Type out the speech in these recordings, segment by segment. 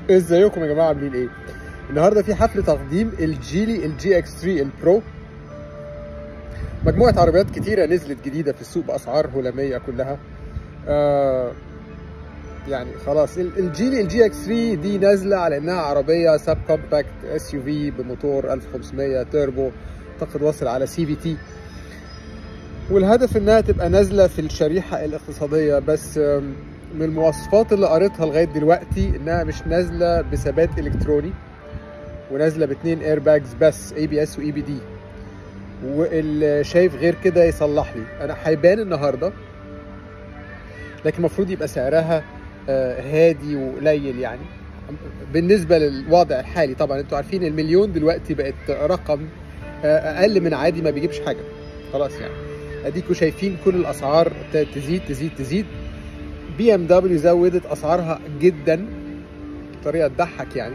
ازيكم يا جماعه عاملين ايه النهارده في حفل تقديم الجيلي الجي اكس 3 البرو مجموعه عربيات كتيره نزلت جديده في السوق باسعار هلاميه كلها آه يعني خلاص ال- الجيلي الجي اكس 3 دي نازله على انها عربيه سب كومباكت اس يو في بموتور 1500 تيربو اعتقد واصل على سي في تي والهدف انها تبقى نازله في الشريحه الاقتصاديه بس آم، من المواصفات اللي قريتها لغايه دلوقتي انها مش نازله بثبات الكتروني ونازله باتنين اير باجز بس اي بي اس واي بي دي واللي شايف غير كده يصلح لي انا هيبان النهارده لكن المفروض يبقى سعرها آه، هادي وقليل يعني بالنسبه للوضع الحالي طبعا انتوا عارفين المليون دلوقتي بقت رقم آه، اقل من عادي ما بيجيبش حاجه خلاص يعني اديكوا شايفين كل الاسعار ابتدت تزيد تزيد تزيد بي ام دبليو زودت اسعارها جدا بطريقه تضحك يعني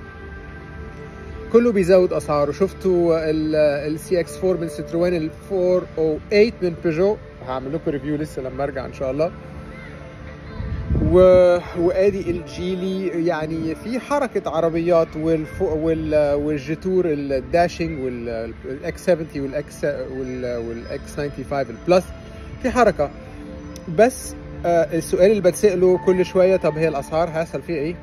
كله بيزود اسعاره شفتوا السي اكس 4 من ستروان ال 408 من بيجو هعمل لكم ريفيو لسه لما ارجع ان شاء الله و... وادي الجيلي يعني في حركه عربيات والف... وال... والجيتور الداشنج والاكس 70 والاكس وال... والاكس 95 البلس في حركه بس آه السؤال اللي بتساله كل شويه طب هي الاسعار هيحصل فيها ايه؟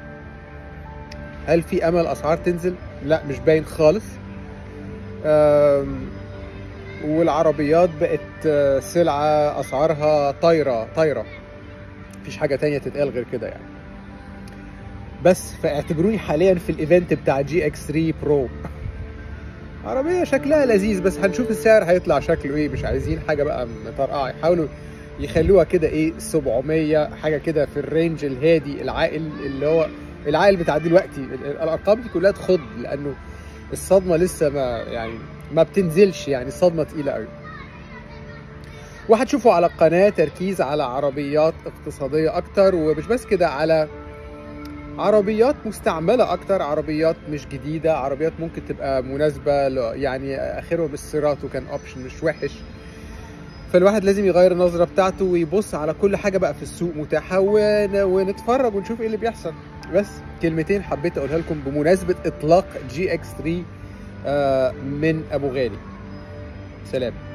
هل في امل اسعار تنزل؟ لا مش باين خالص. آم، والعربيات بقت آه، سلعه اسعارها طايره طايره. مفيش حاجه تانية تتقال غير كده يعني. بس فاعتبروني حاليا في الايفنت بتاع جي اكس 3 برو. عربيه شكلها لذيذ بس هنشوف السعر هيطلع شكله ايه مش عايزين حاجه بقى مطرقعه يحاولوا يخلوها كده ايه 700 حاجه كده في الرينج الهادي العاقل اللي هو العاقل بتاع دلوقتي ال- ال- الارقام دي كلها تخض لانه الصدمه لسه ما يعني ما بتنزلش يعني الصدمه تقيله قوي وهتشوفوا على القناه تركيز على عربيات اقتصاديه اكتر ومش بس كده على عربيات مستعمله اكتر عربيات مش جديده عربيات ممكن تبقى مناسبه ل- يعني اخرهم السيراتو كان اوبشن مش وحش فالواحد لازم يغير النظره بتاعته ويبص على كل حاجه بقى في السوق متاحه ون- ونتفرج ونشوف ايه اللي بيحصل بس كلمتين حبيت اقولها لكم بمناسبه اطلاق جي اكس 3 آه، من ابو غالي سلام